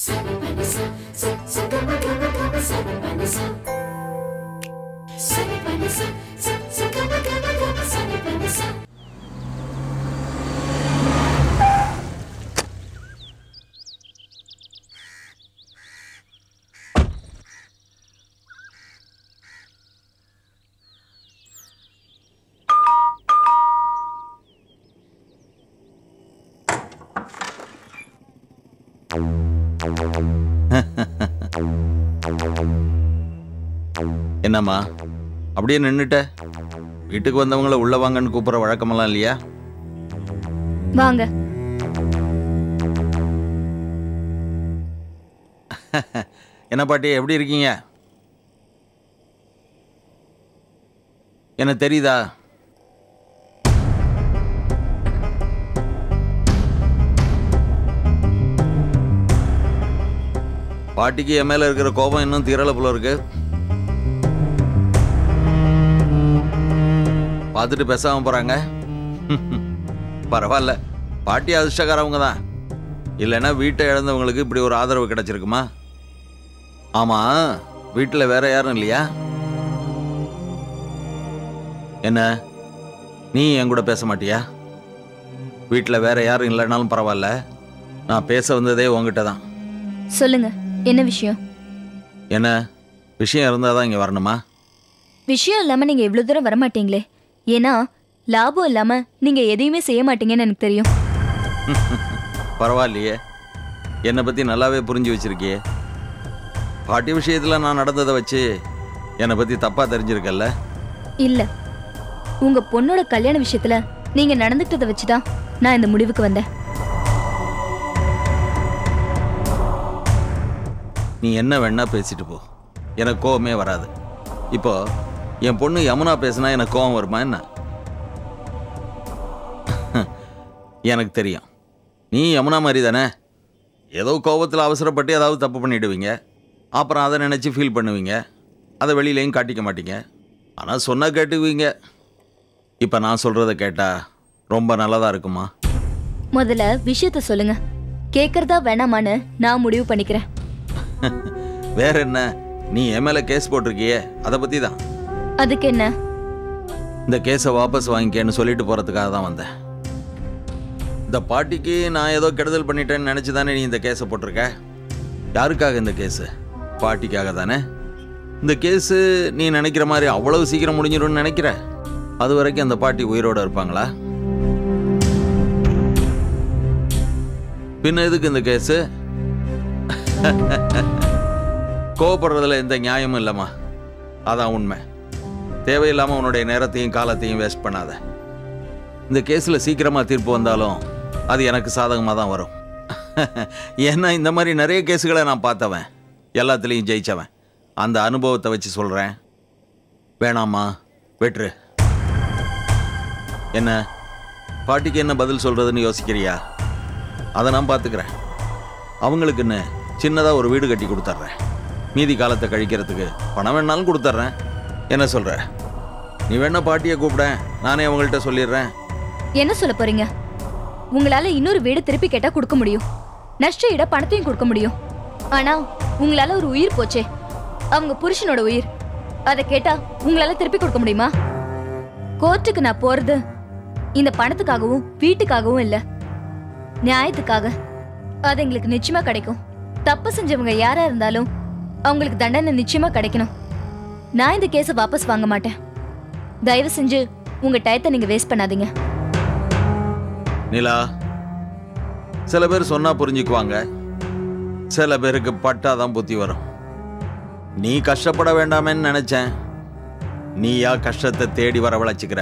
என்னம்மா அப்படியே நின்னுட்ட வீட்டுக்கு வந்தவங்கள உள்ள வாங்கன்னு கூப்பிட்ற வழக்கமெல்லாம் இல்லையா வாங்க என்ன பாட்டி எப்படி இருக்கீங்க என்ன தெரியுதா பாட்டிக்கு என் மேல இருக்கிற கோபம் இன்னும் தீரல போல இருக்கு பார்த்துட்டு பேசாம போறாங்க பரவாயில்ல பாட்டி அதிர்ஷ்டக்காரவங்க தான் இல்லைன்னா வீட்டை இழந்தவங்களுக்கு இப்படி ஒரு ஆதரவு கிடைச்சிருக்குமா ஆமா வீட்டில் வேற யாரும் இல்லையா என்ன நீ என் கூட பேச மாட்டியா வீட்டில் வேற யாரும் இல்லைனாலும் பரவாயில்ல நான் பேச வந்ததே உங்ககிட்ட தான் சொல்லுங்க என்ன விஷயம் என்ன விஷயம் இருந்தால் தான் இங்கே வரணுமா விஷயம் இல்லாம நீங்க இவ்வளவு தூரம் வர மாட்டீங்களே ஏன்னா லாபம் இல்லாம நீங்க எதையுமே செய்ய மாட்டீங்கன்னு எனக்கு தெரியும் பரவாயில்லையே என்னை பற்றி நல்லாவே புரிஞ்சு வச்சிருக்கியே பாட்டி விஷயத்தில் நான் நடந்ததை வச்சு என்னை பற்றி தப்பாக தெரிஞ்சிருக்கல்ல இல்ல உங்க பொண்ணோட கல்யாண விஷயத்துல நீங்க நடந்துக்கிட்டதை வச்சுதான் நான் இந்த முடிவுக்கு வந்தேன் நீ என்ன வேணா பேசிட்டு போ எனக்கு கோவமே வராது இப்போ என் பொண்ணு யமுனா பேசினா எனக்கு கோவம் வருமா என்ன எனக்கு தெரியும் நீ யமுனா மாதிரி தானே ஏதோ கோபத்தில் அவசரப்பட்டு ஏதாவது தப்பு பண்ணிடுவீங்க அப்புறம் அதை நினச்சி ஃபீல் பண்ணுவீங்க அதை வெளியிலையும் காட்டிக்க மாட்டீங்க ஆனால் சொன்னால் கேட்டுக்குவீங்க இப்போ நான் சொல்கிறத கேட்டால் ரொம்ப நல்லதாக இருக்குமா முதல்ல விஷயத்த சொல்லுங்க கேக்குறதா வேணாமான்னு நான் முடிவு பண்ணிக்கிறேன் வேற என்ன நீ என் மேலே கேஸ் போட்டிருக்கியே அதை பற்றி தான் அதுக்கு என்ன இந்த கேஸை வாபஸ் வாங்கிக்கன்னு சொல்லிட்டு போகிறதுக்காக தான் வந்தேன் இந்த பாட்டிக்கு நான் ஏதோ கெடுதல் பண்ணிட்டேன்னு நினச்சி தானே நீ இந்த கேஸை போட்டிருக்க யாருக்காக இந்த கேஸு பாட்டிக்காக தானே இந்த கேஸு நீ நினைக்கிற மாதிரி அவ்வளவு சீக்கிரம் முடிஞ்சிடும்னு நினைக்கிற அது வரைக்கும் அந்த பாட்டி உயிரோட இருப்பாங்களா பின்ன எதுக்கு இந்த கேஸு கோவப்படுறதுல எந்த நியாயமும் இல்லைம்மா அதான் உண்மை தேவையில்லாமல் உன்னுடைய நேரத்தையும் காலத்தையும் வேஸ்ட் பண்ணாத இந்த கேஸில் சீக்கிரமாக தீர்ப்பு வந்தாலும் அது எனக்கு சாதகமாக தான் வரும் ஏன்னா இந்த மாதிரி நிறைய கேஸுகளை நான் பார்த்தவன் எல்லாத்துலேயும் ஜெயிச்சவன் அந்த அனுபவத்தை வச்சு சொல்கிறேன் வேணாம்மா வெற்று என்ன பாட்டிக்கு என்ன பதில் சொல்கிறதுன்னு யோசிக்கிறியா அதை நான் பார்த்துக்கிறேன் அவங்களுக்குன்னு சின்னதாக ஒரு வீடு கட்டி கொடுத்துட்றேன் மீதி காலத்தை கழிக்கிறதுக்கு பணம் வேணாலும் கொடுத்துட்றேன் என்ன சொல்ற நீ வேணா பாட்டியை கூப்பிடேன் நானே அவங்கள்ட்ட சொல்லிடுறேன் என்ன சொல்ல போறீங்க உங்களால இன்னொரு வீடு திருப்பி கேட்டா கொடுக்க முடியும் நஷ்ட ஈட பணத்தையும் கொடுக்க முடியும் ஆனா உங்களால ஒரு உயிர் போச்சே அவங்க புருஷனோட உயிர் அதை கேட்டா உங்களால திருப்பி கொடுக்க முடியுமா கோர்ட்டுக்கு நான் போறது இந்த பணத்துக்காகவும் வீட்டுக்காகவும் இல்ல நியாயத்துக்காக அது எங்களுக்கு நிச்சயமா கிடைக்கும் தப்பு செஞ்சவங்க யாரா இருந்தாலும் அவங்களுக்கு தண்டனை நிச்சயமா கிடைக்கணும் நான் இந்த கேஸை வாபஸ் வாங்க மாட்டேன் தயவு செஞ்சு உங்க டயத்தை நீங்க வேஸ்ட் பண்ணாதீங்க நிலா சில பேர் சொன்னா புரிஞ்சுக்குவாங்க சில பேருக்கு பட்டாதான் புத்தி வரும் நீ கஷ்டப்பட வேண்டாமேன்னு நினைச்சேன் நீயா கஷ்டத்தை தேடி வரவழைச்சுக்கிற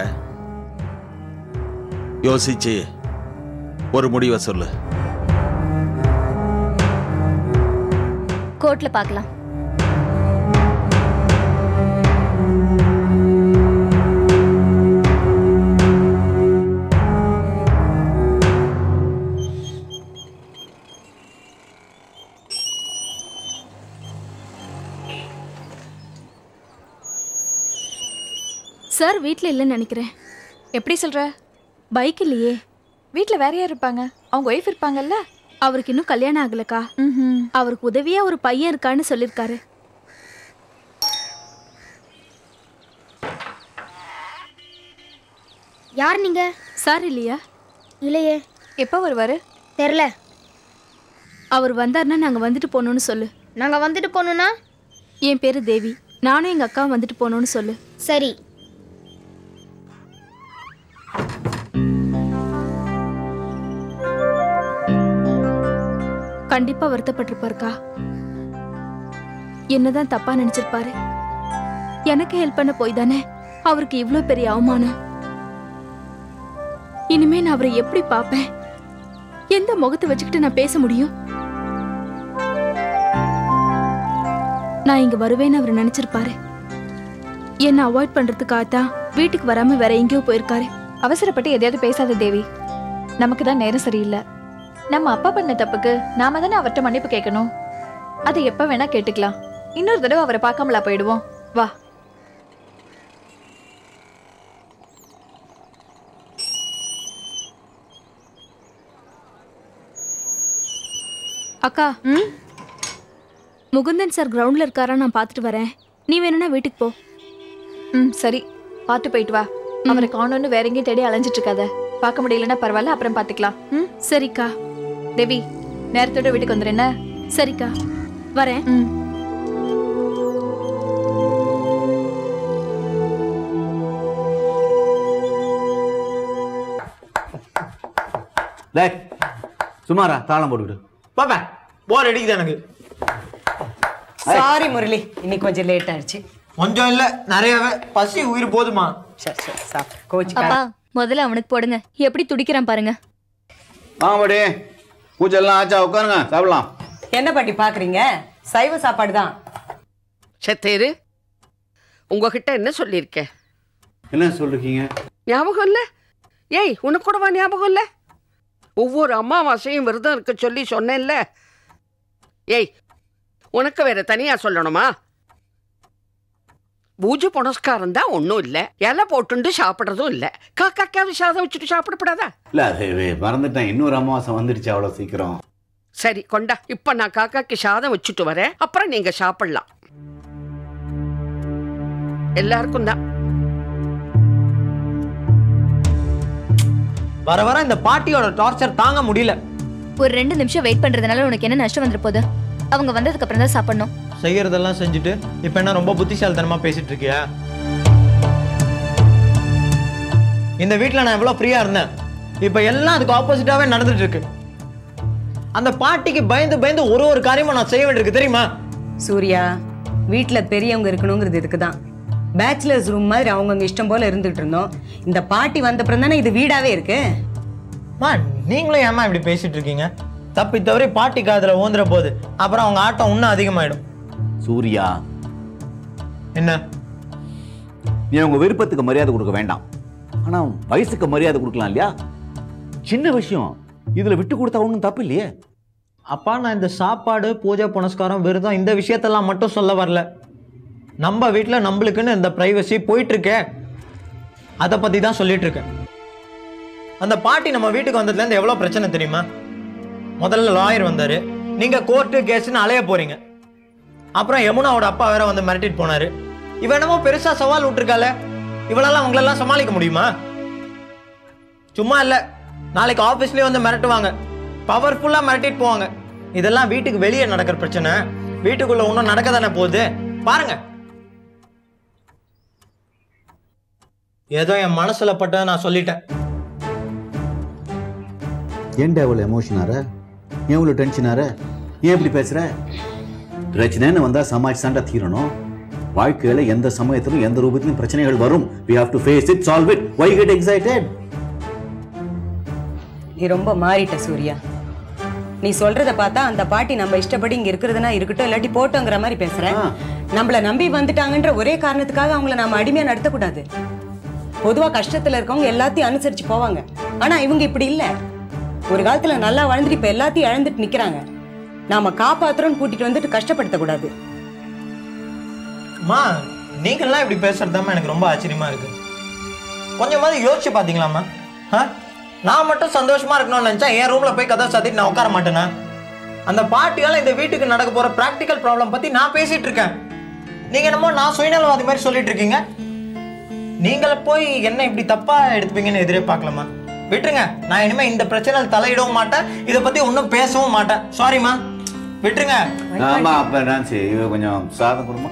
யோசிச்சு ஒரு முடிவை சொல்லு கோர்ட்ல பார்க்கலாம் சார் வீட்டில் இல்லைன்னு நினைக்கிறேன் எப்படி சொல்ற பைக் இல்லையே வீட்டில் வேற யார் இருப்பாங்க அவங்க ஒய்ஃப் இருப்பாங்கல்ல அவருக்கு இன்னும் கல்யாணம் ஆகலக்கா அவருக்கு உதவியா ஒரு பையன் இருக்கான்னு சொல்லிருக்காரு யார் நீங்க சார் இல்லையா இல்லையே எப்போ வருவாரு தெரில அவர் வந்தாருன்னா நாங்க வந்துட்டு போகணும்னு சொல்லு நாங்க வந்துட்டு போகணும்னா என் பேரு தேவி நானும் எங்க அக்கா வந்துட்டு போகணும்னு சொல்லு சரி கண்டிப்பா வருத்தப்பட்டிருப்பாருக்கா என்னதான் தப்பா நினைச்சிருப்பாரு எனக்கு ஹெல்ப் பண்ண போய் தானே அவருக்கு இவ்ளோ பெரிய அவமானம் இனிமே நான் அவரை எப்படி பார்ப்பேன் எந்த முகத்தை வச்சுக்கிட்டு நான் பேச முடியும் நான் இங்க வருவேன்னு அவர் நினைச்சிருப்பாரு என்ன அவாய்ட் பண்றதுக்காக தான் வீட்டுக்கு வராம வேற எங்கேயோ போயிருக்காரு அவசரப்பட்டு எதையாவது பேசாத தேவி நமக்கு தான் நேரம் சரியில்லை நம்ம அப்பா பண்ண தப்புக்கு நாம தானே அவர்கிட்ட மன்னிப்பு கேட்கணும் அதை எப்ப வேணா கேட்டுக்கலாம் இன்னொரு தடவை அவரை பார்க்காமலா போயிடுவோம் வா அக்கா முகுந்தன் சார் கிரவுண்ட்ல இருக்காரா நான் பார்த்துட்டு வரேன் நீ வேணும்னா வீட்டுக்கு போ ம் சரி பார்த்து போயிட்டு வா அவரை காணோன்னு வேற எங்கேயும் தேடி அலைஞ்சிட்டு இருக்காத பார்க்க முடியலன்னா பரவாயில்ல அப்புறம் பார்த்துக்கலாம் ம் சரிக்கா தேவி நேரத்தோட வீட்டுக்கு வந்துரு என்ன சரிக்கா வரேன் ம் டேய் சுமாரா தாளம் போட்டுக்கிட்டு பாப்பா போர் அடிக்குது எனக்கு சாரி முரளி இன்னைக்கு கொஞ்சம் லேட் ஆயிடுச்சு கொஞ்சம் இல்ல நிறையவே பசி உயிர் போதுமா சரி சரி சாப்பிட்டு கோச்சு அப்பா முதல்ல அவனுக்கு போடுங்க எப்படி துடிக்கிறான் பாருங்க ஆமாடி பூஜெல்லாம் ஆச்சா உட்காருங்க சாப்பிடலாம் என்ன பாட்டி பாக்குறீங்க சைவ சாப்பாடு தான் சத்தேரு உங்ககிட்ட என்ன சொல்லியிருக்கேன் என்ன சொல்றீங்க ஞாபகம் இல்லை ஏய் உனக்கு கூடவா ஞாபகம் இல்லை ஒவ்வொரு அமாவாசையும் விரதம் இருக்க சொல்லி சொன்னேன்ல ஏய் உனக்கு வேற தனியா சொல்லணுமா பூஜை புனஸ்காரம் தான் ஒன்றும் இல்லை இலை போட்டுண்டு சாப்பிட்றதும் இல்லை காக்காக்காவது சாதம் வச்சுட்டு சாப்பிடப்படாதா இல்ல அது வே- மறந்துட்டேன் இன்னொரு அமாவாசை வந்துடுச்சு அவ்வளவு சீக்கிரம் சரி கொண்டா இப்போ நான் காக்காக்கு சாதம் வச்சுட்டு வரேன் அப்புறம் நீங்க சாப்பிடலாம் எல்லாருக்கும் தான் வர வர இந்த பாட்டியோட டார்ச்சர் தாங்க முடியல ஒரு ரெண்டு நிமிஷம் வெயிட் பண்றதுனால உனக்கு என்ன நஷ்டம் வந்துட போகுது அவங்க வந்ததுக்கு அப்புறம் தான் சாப்பிடணும் செய்யறதெல்லாம் செஞ்சுட்டு இப்ப என்ன ரொம்ப புத்திசாலித்தனமா பேசிட்டு இருக்கியா இந்த வீட்ல நான் எவ்வளவு ஃப்ரீயா இருந்தேன் இப்ப எல்லாம் அதுக்கு ஆப்போசிட்டாவே நடந்துட்டு இருக்கு அந்த பாட்டிக்கு பயந்து பயந்து ஒரு ஒரு காரியமும் நான் செய்ய வேண்டியிருக்கு தெரியுமா சூர்யா வீட்ல பெரியவங்க இருக்கணுங்கிறது இதுக்கு தான் பேச்சுலர்ஸ் ரூம் மாதிரி அவங்கவுங்க இஷ்டம் போல இருந்துட்டு இருந்தோம் இந்த பாட்டி வந்தப்புறம் தானே இது வீடாவே இருக்கு மா நீங்களும் ஏமா இப்படி பேசிட்டு இருக்கீங்க தப்பி தவறி பாட்டி காதுல ஊந்துற போது அப்புறம் அவங்க ஆட்டம் இன்னும் அதிகமாயிடும் சூர்யா என்ன நீ உங்க விருப்பத்துக்கு மரியாதை கொடுக்க வேண்டாம் ஆனா வயசுக்கு மரியாதை கொடுக்கலாம் இல்லையா சின்ன விஷயம் இதுல விட்டு கொடுத்தா ஒன்றும் தப்பு இல்லையே அப்பா நான் இந்த சாப்பாடு பூஜை புனஸ்காரம் விரதம் இந்த விஷயத்தெல்லாம் மட்டும் சொல்ல வரல நம்ம வீட்டில் நம்மளுக்குன்னு இந்த ப்ரைவசி போயிட்டு இருக்கே அதை பற்றி தான் சொல்லிட்டு இருக்கேன் அந்த பாட்டி நம்ம வீட்டுக்கு வந்ததுலேருந்து எவ்வளோ பிரச்சனை தெரியுமா முதல்ல லாயர் வந்தார் நீங்கள் கோர்ட்டு கேஸ்னு அலைய போறீங்க அப்புறம் யமுனாவோட அப்பா வேற வந்து மிரட்டிட்டு போனாரு இவ என்னமோ பெருசா சவால் விட்டுருக்கால இவளால அவங்களெல்லாம் சமாளிக்க முடியுமா சும்மா இல்லை நாளைக்கு ஆஃபீஸ்லேயே வந்து மிரட்டுவாங்க பவர்ஃபுல்லாக மிரட்டிட்டு போவாங்க இதெல்லாம் வீட்டுக்கு வெளியே நடக்கிற பிரச்சனை வீட்டுக்குள்ள ஒன்றும் நடக்க தானே போகுது பாருங்க ஏதோ என் மனசுல பட்டதை நான் சொல்லிட்டேன் ஏன்டா இவ்வளோ எமோஷனார ஏன் இவ்வளோ டென்ஷனார ஏன் இப்படி பேசுற பிரச்சனைன்னு வந்தா சமாளிச்சு தாண்டா தீரணும் வாழ்க்கையில எந்த சமயத்திலும் எந்த ரூபத்திலும் பிரச்சனைகள் வரும் we have to face it solve it why get excited நீ ரொம்ப மாறிட்ட சூர்யா நீ சொல்றத பார்த்தா அந்த பாட்டி நம்ம இஷ்டப்படி இங்க இருக்கிறதுனா இருக்கட்டும் இல்லாட்டி போட்டோங்கிற மாதிரி பேசுற ஆ. நம்மள நம்பி வந்துட்டாங்கன்ற ஒரே காரணத்துக்காக அவங்கள நாம அடிமையா நடத்தக்கூடாது பொதுவா கஷ்டத்துல இருக்கவங்க எல்லாத்தையும் அனுசரிச்சு போவாங்க ஆனா இவங்க இப்படி இல்ல ஒரு காலத்துல நல்லா வாழ்ந்துட்டு இப்ப எல்லாத்தையும் இழந்துட்டு நிக்கிறாங்க நாம காப்பாத்துறோம்னு கூட்டிட்டு வந்துட்டு கஷ்டப்படுத்தக்கூடாது அம்மா நீங்கெல்லாம் இப்படி பேசுறதாம்மா எனக்கு ரொம்ப ஆச்சரியமா இருக்கு கொஞ்சமாவது யோசிச்சு பாத்தீங்களாம்மா ஆ? நான் மட்டும் சந்தோஷமா இருக்கணும்னு நினைச்சா என் ரூம்ல போய் கதை சாத்திட்டு நான் உட்கார மாட்டேனா அந்த பாட்டியால இந்த வீட்டுக்கு நடக்க போற பிராக்டிக்கல் ப்ராப்ளம் பத்தி நான் பேசிட்டு இருக்கேன் நீங்க என்னமோ நான் சுயநலவாதி மாதிரி சொல்லிட்டு இருக்கீங்க நீங்கள போய் என்ன இப்படி தப்பா எடுத்துப்பீங்கன்னு எதிரே பார்க்கலாமா விட்டுருங்க நான் இனிமே இந்த பிரச்சனை தலையிடவும் மாட்டேன் இதை பத்தி ஒன்றும் பேசவும் மாட்டேன் சாரிம்மா விட்டுருங்க ஆமா அப்ப நான்சி இவ கொஞ்சம் சாதம் கொடுமா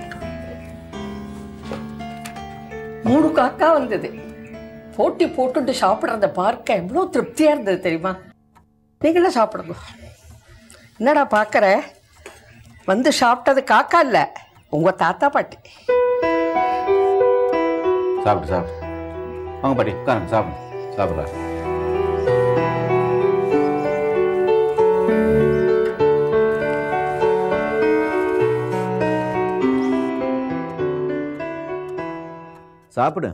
மூணு காக்கா வந்தது போட்டி போட்டுட்டு சாப்பிட்றத பார்க்க எவ்வளோ திருப்தியாக இருந்தது தெரியுமா நீங்களே சாப்பிடுங்க என்னடா பார்க்குற வந்து சாப்பிட்டது காக்கா இல்லை உங்கள் தாத்தா பாட்டி சாப்பிடு சாப்பிடு வாங்க பாட்டி உட்காருங்க சாப்பிடு சாப்பிட்றா சாப்பிடு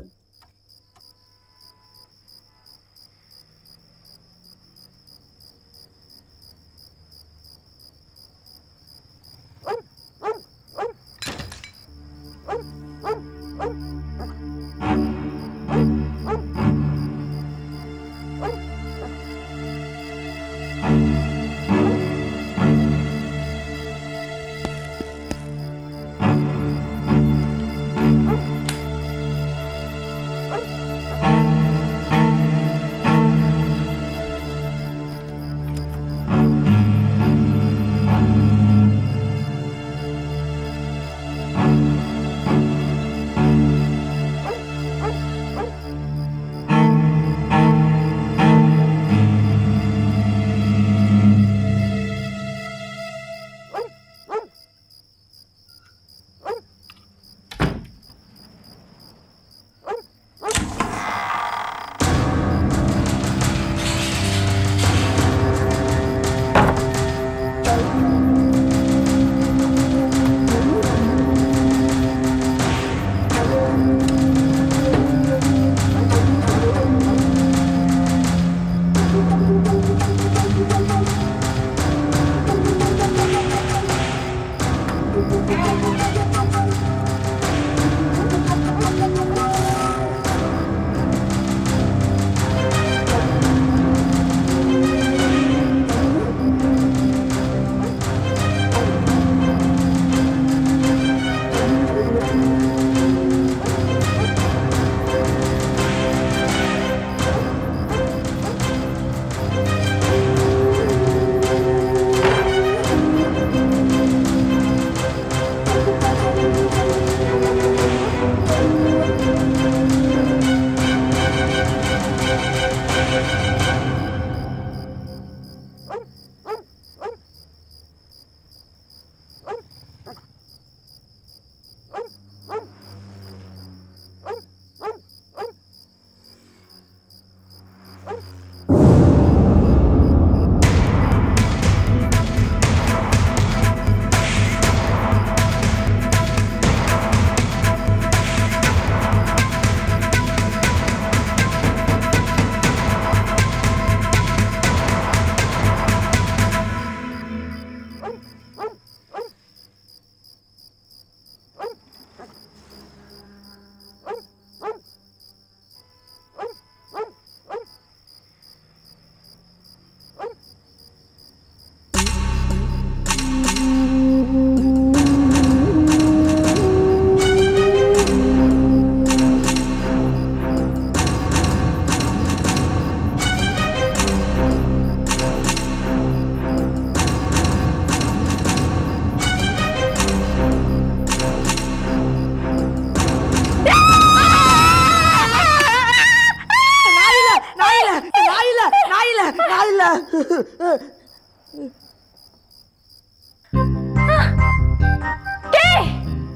டேய்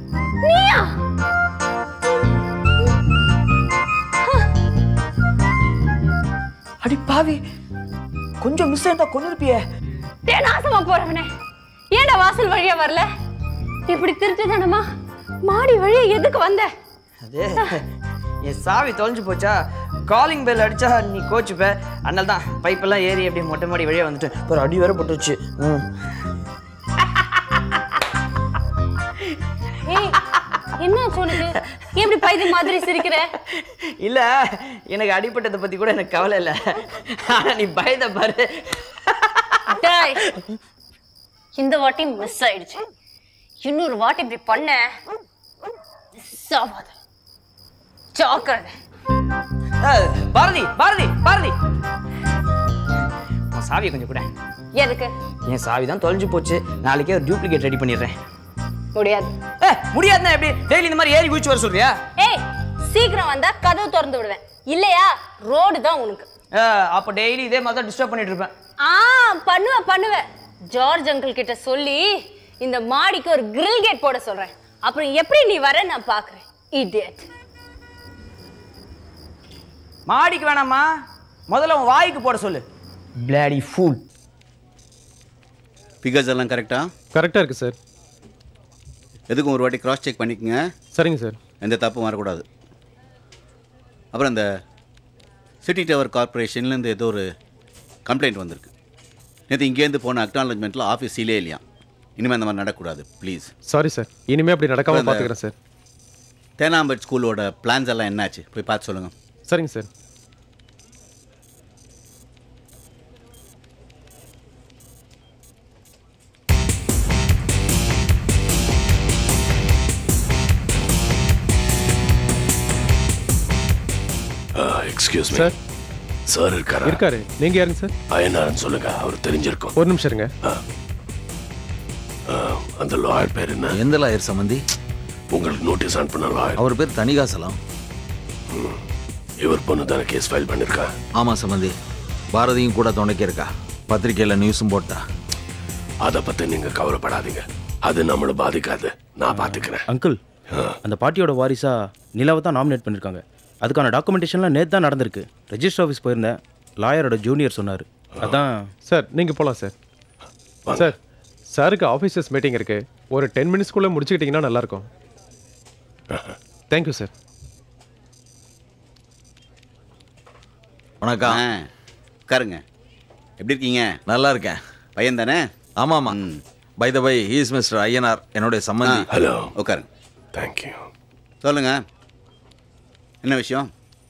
நீயா அடி பாவி கொஞ்சம் மிஸ் ஆயிருந்தா கொண்டு இருப்பியே டேய் நாசமா போறவனே ஏன்டா வாசல் வழியா வரல இப்படி திருட்டுத்தனமா மாடி வழியா எதுக்கு வந்த அது என் சாவி தொலைஞ்சு போச்சா காலிங் பெல் அடிச்சா நீ கோச்சுப்ப அதனால தான் பைப்பெல்லாம் ஏறி அப்படியே மொட்டை மாடி வழியா வந்துட்டு ஒரு அடி வேற போட்டுருச்சு ம் ஏய் என்ன உனக்கு ஏன் இப்படி பைத்தியம் மாதிரி சிரிக்கிற இல்ல எனக்கு அடிபட்டதை பத்தி கூட எனக்கு கவலை இல்ல ஆனா நீ பயந்த பாரு டேய், இந்த வாட்டி மிஸ் ஆயிடுச்சு இன்னொரு வாட்டி இப்படி பண்ண மிஸ் ஆகாது ஜாக்கிரதை அஹ், பாரதி பாரதி பாரதி உன் சாவியை கொஞ்சம் கூட எதுக்கு என் சாவி தான் தொலைஞ்சு போச்சு நாளைக்கே ஒரு டூப்ளிகேட் ரெடி பண்ணிடுறேன் முடியாது ஏ முடியாதுன்னா எப்படி டெய்லி இந்த மாதிரி ஏறி குதிச்சு வர சொல்றியா ஏய் சீக்கிரம் வந்தா கதவு திறந்து விடுவேன் இல்லையா ரோடு தான் உனக்கு அஹ், அப்ப டெய்லி இதே மாதிரி தான் டிஸ்டர்ப் பண்ணிட்டு இருப்பேன் ஆ பண்ணுவ பண்ணுவ ஜார்ஜ் அங்கிள் கிட்ட சொல்லி இந்த மாடிக்கு ஒரு கிரில் கேட் போட சொல்றேன் அப்புறம் எப்படி நீ வர நான் பாக்குறேன் இடியட் மாடிக்கு வேணாமா முதல்ல உன் வாய்க்கு போட சொல்லு பிளாடி ஃபூல் ஃபிகர்ஸ் எல்லாம் கரெக்டா கரெக்டாக இருக்குது சார் எதுக்கும் ஒரு வாட்டி கிராஸ் செக் பண்ணிக்கங்க சரிங்க சார் எந்த தப்பும் வரக்கூடாது அப்புறம் இந்த சிட்டி டவர் கார்ப்பரேஷன்லேருந்து ஏதோ ஒரு கம்ப்ளைண்ட் வந்திருக்கு நேற்று இங்கேருந்து போன அக்னாலஜ்மெண்ட்டில் ஆஃபீஸ் சீலே இல்லையா இனிமேல் அந்த மாதிரி நடக்கக்கூடாது ப்ளீஸ் சாரி சார் இனிமேல் அப்படி நடக்காமல் அந்த- பார்த்துக்கிறேன் சார் தேனாம்பேட் ஸ்கூலோட பிளான்ஸ் எல்லாம் என்னாச்சு போய் பார்த்து சொல்லுங்கள் சரிங்க sir excuse me sir sir இருக்காரா இருக்காரு நீங்கள் யாருங்க சார் அயனாரன் சொல்லுங்க அவர் தெரிஞ்சிருக்கும் ஒரு நிமிஷம் இருங்க ஆ, அந்த லாயர் பேர் என்ன எந்த லாயர் சம்பந்தி உங்களுக்கு நோட்டீஸ் அனுப்பின லாயர் அவர் பேர் தணிகாசலம் இவர் பொண்ணு தானே கேஸ் ஃபைல் பண்ணிருக்கா ஆமா சம்பந்தி பாரதியும் கூட துணைக்கி இருக்கா பத்திரிக்கையில் நியூஸும் போட்டா அதை பத்தி நீங்க கவலைப்படாதீங்க அது நம்மளை பாதிக்காது நான் பாத்துக்கிறேன் அங்கிள் அந்த பாட்டியோட வாரிசா நிலாவை தான் நாமினேட் பண்ணியிருக்காங்க அதுக்கான டாக்குமெண்டேஷன்லாம் நேற்று தான் நடந்திருக்கு ரெஜிஸ்டர் ஆஃபீஸ் போயிருந்தேன் லாயரோட ஜூனியர் சொன்னார் அதான் சார் நீங்கள் போகலாம் சார் சார் சாருக்கு ஆஃபீஸர்ஸ் மீட்டிங் இருக்கு ஒரு டென் மினிட்ஸ்க்குள்ளே முடிச்சுக்கிட்டிங்கன்னா நல்லாயிருக்கும் தேங்க்யூ சார் வணக்கம் உட்காருங்க எப்படி இருக்கீங்க நல்லா இருக்கேன் பையன் தானே ஆமாமா by the by he's mister Ayyanar என்னுடைய சம்மந்தி ஹலோ உட்காருங்க தேங்க்யூ சொல்லுங்க என்ன விஷயம்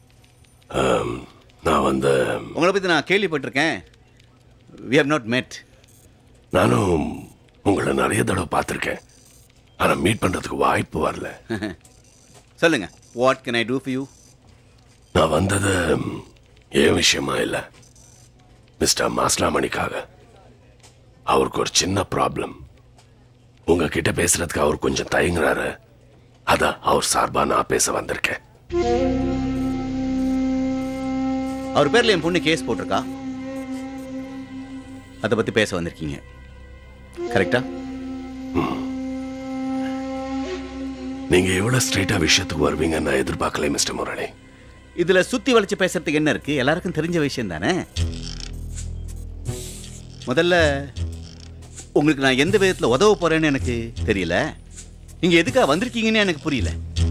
நான் வந்து உங்களை பற்றி நான் கேள்விப்பட்டிருக்கேன் வி ஹவ் நாட் met நானும் உங்களை நிறைய தடவை பார்த்துருக்கேன் ஆனா மீட் பண்றதுக்கு வாய்ப்பு வரல சொல்லுங்க what can I do for you நான் வந்தது ம், என் விஷயமா இல்ல மிஸ்டர் மாஸ்லாமணிக்காக அவருக்கு ஒரு சின்ன ப்ராப்ளம் உங்ககிட்ட பேசுறதுக்கு அவர் கொஞ்சம் தயங்குறாரு அதான் அவர் சார்பா நான் பேச வந்திருக்கேன் அவர் பேர்ல என் பொண்ணு கேஸ் போட்டிருக்கா அதை பத்தி பேச வந்திருக்கீங்க கரெக்டா நீங்க எவ்வளவு ஸ்ட்ரெயிட்டா விஷயத்துக்கு வருவீங்கன்னு நான் எதிர்பார்க்கல மிஸ்டர் முரளி இதுல சுத்தி வளைச்சு பேசுறதுக்கு என்ன இருக்கு எல்லாருக்கும் தெரிஞ்ச விஷயம் தானே முதல்ல உங்களுக்கு நான் எந்த விதத்துல உதவ போறேன்னு எனக்கு தெரியல நீங்க எதுக்காக வந்திருக்கீங்கன்னு எனக்கு புரியல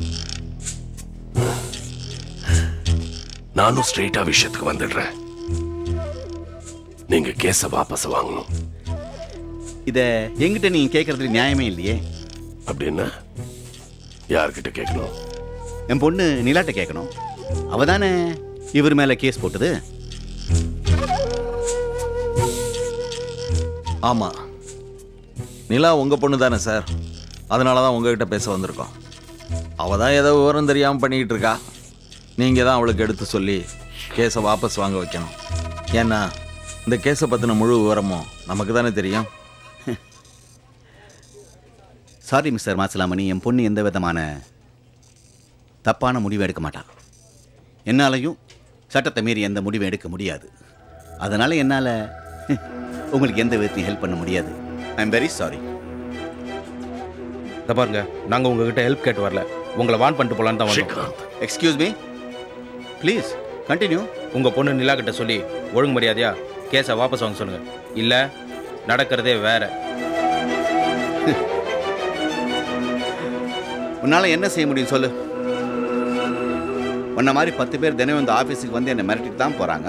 நானும் ஸ்ட்ரெயிட்டா விஷயத்துக்கு வந்துடுறேன் நீங்க கேஸ வாபஸ் வாங்கணும் இத எங்கிட்ட நீங்க கேட்கறதுல நியாயமே இல்லையே அப்படின்னா யார்கிட்ட கேட்கணும் என் பொண்ணு நிலாட்ட கேட்கணும் அவ தானே இவர் மேல கேஸ் போட்டது ஆமா நிலா உங்க பொண்ணு தானே சார் அதனால தான் உங்ககிட்ட பேச வந்திருக்கோம் அவ தான் ஏதோ விவரம் தெரியாமல் பண்ணிக்கிட்டு இருக்கா நீங்கள் தான் அவளுக்கு எடுத்து சொல்லி கேஸை வாபஸ் வாங்க வைக்கணும் ஏன்னா இந்த கேஸை பற்றின முழு விவரமும் நமக்கு தானே தெரியும் சாரி மிஸ்டர் மாசலாமணி என் பொண்ணு எந்த விதமான தப்பான முடிவு எடுக்க மாட்டான் என்னாலையும் சட்டத்தை மீறி எந்த முடிவும் எடுக்க முடியாது அதனால என்னால் உங்களுக்கு எந்த விதத்தையும் ஹெல்ப் பண்ண முடியாது ஐ எம் வெரி சாரி இதை பாருங்க நாங்கள் உங்ககிட்ட ஹெல்ப் கேட்டு வரல உங்களை வான் பண்ணிட்டு போலான்னு தான் வந்தோம் எக்ஸ்கியூஸ் மீ ப்ளீஸ் கண்டினியூ உங்கள் பொண்ணு நிலா கிட்ட சொல்லி ஒழுங்கு மரியாதையா கேஸை வாபஸ் வாங்க சொல்லுங்க இல்லை நடக்கிறதே வேற உன்னால் என்ன செய்ய முடியும் சொல்லு உன்ன மாதிரி பத்து பேர் தினம் இந்த ஆஃபீஸுக்கு வந்து என்னை மிரட்டிட்டு தான் போகிறாங்க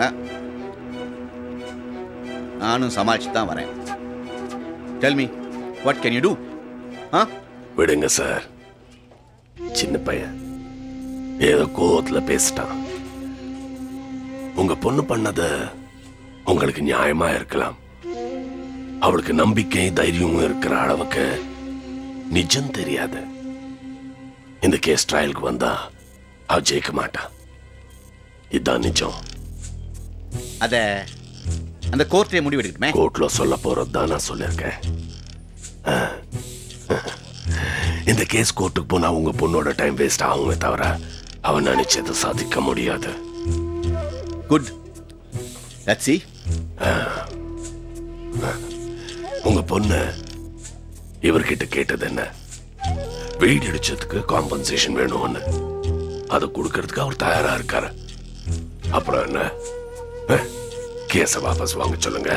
நானும் சமாளிச்சு தான் வரேன் tell me what can you do ah விடுங்க சார் சின்ன பையன் ஏதோ கோவத்துல பேசிட்டான் உங்க பொண்ணு பண்ணது உங்களுக்கு நியாயமா இருக்கலாம் அவளுக்கு நம்பிக்கை தைரியமும் இருக்கிற அளவுக்கு நிஜம் தெரியாது இந்த கேஸ் ட்ரையலுக்கு வந்தா அவ ஜெயிக்க மாட்டா இதுதான் நிஜம் அத அந்த கோர்ட்டே முடிவு எடுக்கட்டுமே கோர்ட்ல சொல்ல போறது தான் நான் சொல்லியிருக்கேன் ஆ. இந்த கேஸ் கோர்ட்டுக்கு போனா உங்க பொண்ணோட டைம் வேஸ்ட் ஆகுமே தவிர அவன் நினைச்சதை சாதிக்க முடியாது குட் லெட்ஸ் see உங்க பொண்ணு இவர்கிட்ட கேட்டது என்ன வீடு இடிச்சதுக்கு காம்பன்சேஷன் வேணும்னு அதை கொடுக்கறதுக்கு அவர் தயாரா இருக்காரு அப்புறம் என்ன கேஸை வாபஸ் வாங்க சொல்லுங்க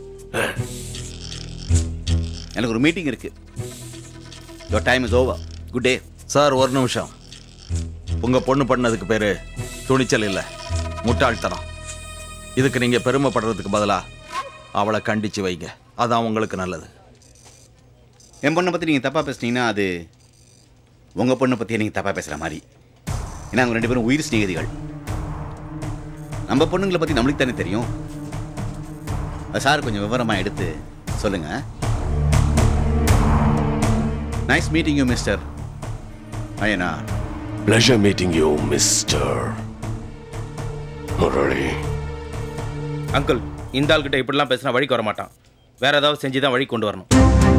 எனக்கு ஒரு மீட்டிங் இருக்கு your time is over good day sir ஒரு நிமிஷம் உங்க பொண்ணு பண்ணதுக்கு பேரு துணிச்சல் இல்லை முட்டாள்தனம் இதுக்கு நீங்க பெருமைப்படுறதுக்கு பதிலா அவளை கண்டிச்சு வைங்க அதான் உங்களுக்கு நல்லது என் பொண்ணை பற்றி நீங்கள் தப்பாக பேசுனீங்கன்னா அது உங்கள் பொண்ணை பற்றி நீங்கள் தப்பாக பேசுகிற மாதிரி ஏன்னா அவங்க ரெண்டு பேரும் உயிர் சிநேகிதிகள் நம்ம பொண்ணுங்களை பற்றி நம்மளுக்கு தானே தெரியும் அது சார் கொஞ்சம் விவரமாக எடுத்து சொல்லுங்கள் nice meeting you mister Ayyana Pleasure meeting you, Mr. Murali uncle இந்த ஆள்கிட்ட இப்படிலாம் பேசினா வழிக்கு வர மாட்டான் வேற ஏதாவது செஞ்சு தான் வழி கொண்டு வரணும்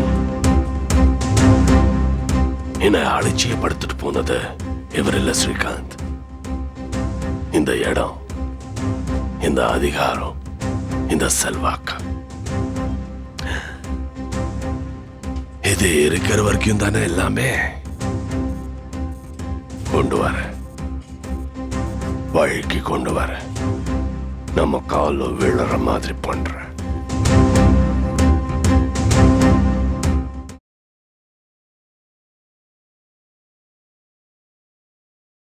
என்னை அலட்சியப்படுத்திட்டு போனது இவர் இல்ல ஸ்ரீகாந்த் இந்த இடம் இந்த அதிகாரம் இந்த செல்வாக்கு இது இருக்கிற வரைக்கும் தானே எல்லாமே கொண்டு வர வழிக்கு கொண்டு வர நம்ம காலில் விழுற மாதிரி பண்ற